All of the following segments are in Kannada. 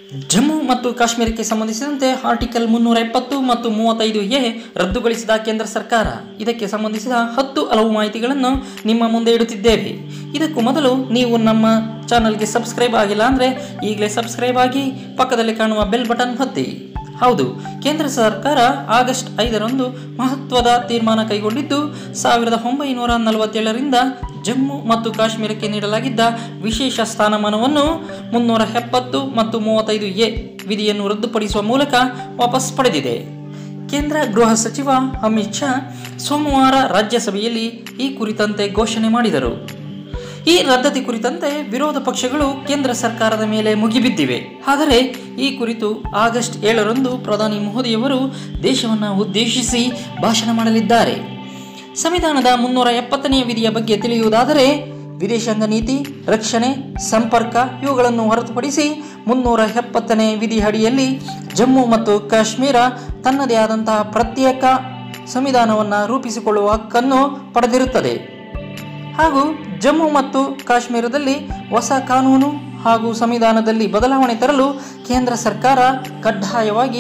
ಜಮ್ಮು ಮತ್ತು ಕಾಶ್ಮೀರಕ್ಕೆ ಸಂಬಂಧಿಸಿದಂತೆ ಆರ್ಟಿಕಲ್ ಮುನ್ನೂರ ಎಪ್ಪತ್ತು ಮತ್ತು ಮೂವತ್ತೈದು ಎ ರದ್ದುಗೊಳಿಸಿದ ಕೇಂದ್ರ ಸರ್ಕಾರ ಇದಕ್ಕೆ ಸಂಬಂಧಿಸಿದ ಹತ್ತು ಹಲವು ಮಾಹಿತಿಗಳನ್ನು ನಿಮ್ಮ ಮುಂದೆ ಇಡುತ್ತಿದ್ದೇವೆ ಇದಕ್ಕೂ ಮೊದಲು ನೀವು ನಮ್ಮ ಚಾನಲ್ಗೆ ಸಬ್ಸ್ಕ್ರೈಬ್ ಆಗಿಲ್ಲ ಅಂದರೆ ಈಗಲೇ ಸಬ್ಸ್ಕ್ರೈಬ್ ಆಗಿ ಪಕ್ಕದಲ್ಲಿ ಕಾಣುವ ಬೆಲ್ ಬಟನ್ ಒತ್ತಿ ಹೌದು ಕೇಂದ್ರ ಸರ್ಕಾರ ಆಗಸ್ಟ್ ಐದರಂದು ಮಹತ್ವದ ತೀರ್ಮಾನ ಕೈಗೊಂಡಿದ್ದು ಸಾವಿರದ ಒಂಬೈನೂರ ನಲವತ್ತೇಳರಿಂದ ಜಮ್ಮು ಮತ್ತು ಕಾಶ್ಮೀರಕ್ಕೆ ನೀಡಲಾಗಿದ್ದ ವಿಶೇಷ ಸ್ಥಾನಮಾನವನ್ನು ಮುನ್ನೂರ ಎಪ್ಪತ್ತು ಮತ್ತು ಮೂವತ್ತೈದು ಎ ವಿಧಿಯನ್ನು ರದ್ದುಪಡಿಸುವ ಮೂಲಕ ವಾಪಸ್ ಪಡೆದಿದೆ ಕೇಂದ್ರ ಗೃಹ ಸಚಿವ ಅಮಿತ್ ಶಾ ಸೋಮವಾರ ರಾಜ್ಯಸಭೆಯಲ್ಲಿ ಈ ಕುರಿತಂತೆ ಘೋಷಣೆ ಮಾಡಿದರು ಈ ರದ್ದತಿ ಕುರಿತಂತೆ ವಿರೋಧ ಪಕ್ಷಗಳು ಕೇಂದ್ರ ಸರ್ಕಾರದ ಮೇಲೆ ಮುಗಿಬಿದ್ದಿವೆ ಆದರೆ ಈ ಕುರಿತು ಆಗಸ್ಟ್ ಏಳರಂದು ಪ್ರಧಾನಿ ಮೋದಿಯವರು ದೇಶವನ್ನು ಉದ್ದೇಶಿಸಿ ಭಾಷಣ ಮಾಡಲಿದ್ದಾರೆ ಸಂವಿಧಾನದ ಮುನ್ನೂರ ಎಪ್ಪತ್ತನೆಯ ವಿಧಿಯ ಬಗ್ಗೆ ತಿಳಿಯುವುದಾದರೆ ವಿದೇಶಾಂಗ ನೀತಿ ರಕ್ಷಣೆ ಸಂಪರ್ಕ ಇವುಗಳನ್ನು ಹೊರತುಪಡಿಸಿ ಮುನ್ನೂರ ಎಪ್ಪತ್ತನೇ ವಿಧಿ ಅಡಿಯಲ್ಲಿ ಜಮ್ಮು ಮತ್ತು ಕಾಶ್ಮೀರ ತನ್ನದೇ ಆದಂತಹ ಪ್ರತ್ಯೇಕ ಸಂವಿಧಾನವನ್ನು ರೂಪಿಸಿಕೊಳ್ಳುವ ಹಕ್ಕನ್ನು ಪಡೆದಿರುತ್ತದೆ ಹಾಗೂ ಜಮ್ಮು ಮತ್ತು ಕಾಶ್ಮೀರದಲ್ಲಿ ಹೊಸ ಕಾನೂನು ಹಾಗೂ ಸಂವಿಧಾನದಲ್ಲಿ ಬದಲಾವಣೆ ತರಲು ಕೇಂದ್ರ ಸರ್ಕಾರ ಕಡ್ಡಾಯವಾಗಿ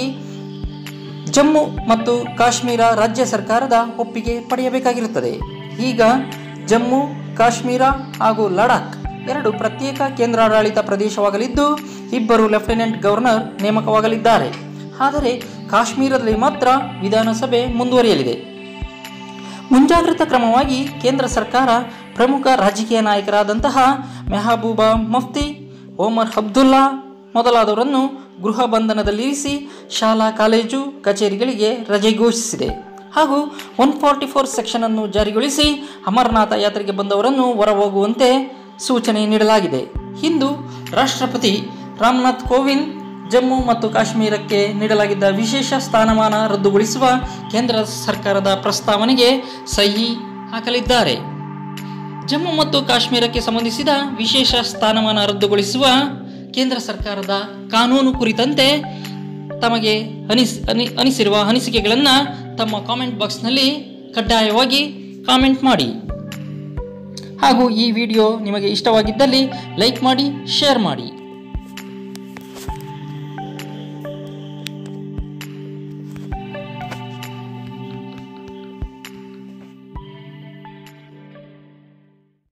ಜಮ್ಮು ಮತ್ತು ಕಾಶ್ಮೀರ ರಾಜ್ಯ ಸರ್ಕಾರದ ಒಪ್ಪಿಗೆ ಪಡೆಯಬೇಕಾಗಿರುತ್ತದೆ ಈಗ ಜಮ್ಮು ಕಾಶ್ಮೀರ ಹಾಗೂ ಲಡಾಖ್ ಎರಡು ಪ್ರತ್ಯೇಕ ಕೇಂದ್ರಾಡಳಿತ ಪ್ರದೇಶವಾಗಲಿದ್ದು ಇಬ್ಬರು ಲೆಫ್ಟಿನೆಂಟ್ ಗವರ್ನರ್ ನೇಮಕವಾಗಲಿದ್ದಾರೆ ಆದರೆ ಕಾಶ್ಮೀರದಲ್ಲಿ ಮಾತ್ರ ವಿಧಾನಸಭೆ ಮುಂದುವರಿಯಲಿದೆ ಮುಂಜಾಗ್ರತಾ ಕ್ರಮವಾಗಿ ಕೇಂದ್ರ ಸರ್ಕಾರ ಪ್ರಮುಖ ರಾಜಕೀಯ ನಾಯಕರಾದಂತಹ ಮೆಹಬೂಬಾ ಮುಫ್ತಿ ಓಮರ್ ಅಬ್ದುಲ್ಲಾ ಮೊದಲಾದವರನ್ನು ಗೃಹ ಬಂಧನದಲ್ಲಿರಿಸಿ ಶಾಲಾ ಕಾಲೇಜು ಕಚೇರಿಗಳಿಗೆ ರಜೆ ಘೋಷಿಸಿದೆ ಹಾಗೂ ಒನ್ ಫಾರ್ಟಿ ಫೋರ್ ಸೆಕ್ಷನ್ ಅನ್ನು ಜಾರಿಗೊಳಿಸಿ ಅಮರನಾಥ ಯಾತ್ರೆಗೆ ಬಂದವರನ್ನು ಹೊರಹೋಗುವಂತೆ ಸೂಚನೆ ನೀಡಲಾಗಿದೆ ಇಂದು ರಾಷ್ಟ್ರಪತಿ ರಾಮನಾಥ್ ಕೋವಿಂದ್ ಜಮ್ಮು ಮತ್ತು ಕಾಶ್ಮೀರಕ್ಕೆ ನೀಡಲಾಗಿದ್ದ ವಿಶೇಷ ಸ್ಥಾನಮಾನ ರದ್ದುಗೊಳಿಸುವ ಕೇಂದ್ರ ಸರ್ಕಾರದ ಪ್ರಸ್ತಾವನೆಗೆ ಸಹಿ ಹಾಕಲಿದ್ದಾರೆ ಜಮ್ಮು ಮತ್ತು ಕಾಶ್ಮೀರಕ್ಕೆ ಸಂಬಂಧಿಸಿದ ವಿಶೇಷ ಸ್ಥಾನಮಾನ ರದ್ದುಗೊಳಿಸುವ ಕೇಂದ್ರ ಸರ್ಕಾರದ ಕಾನೂನು ಕುರಿತಂತೆ ತಮಗೆ ಅನಿಸ್ ಅನಿ ಅನಿಸಿರುವ ಅನಿಸಿಕೆಗಳನ್ನು ತಮ್ಮ ಕಾಮೆಂಟ್ ಬಾಕ್ಸ್ನಲ್ಲಿ ಕಡ್ಡಾಯವಾಗಿ ಕಾಮೆಂಟ್ ಮಾಡಿ ಹಾಗೂ ಈ ವಿಡಿಯೋ ನಿಮಗೆ ಇಷ್ಟವಾಗಿದ್ದಲ್ಲಿ ಲೈಕ್ ಮಾಡಿ ಶೇರ್ ಮಾಡಿ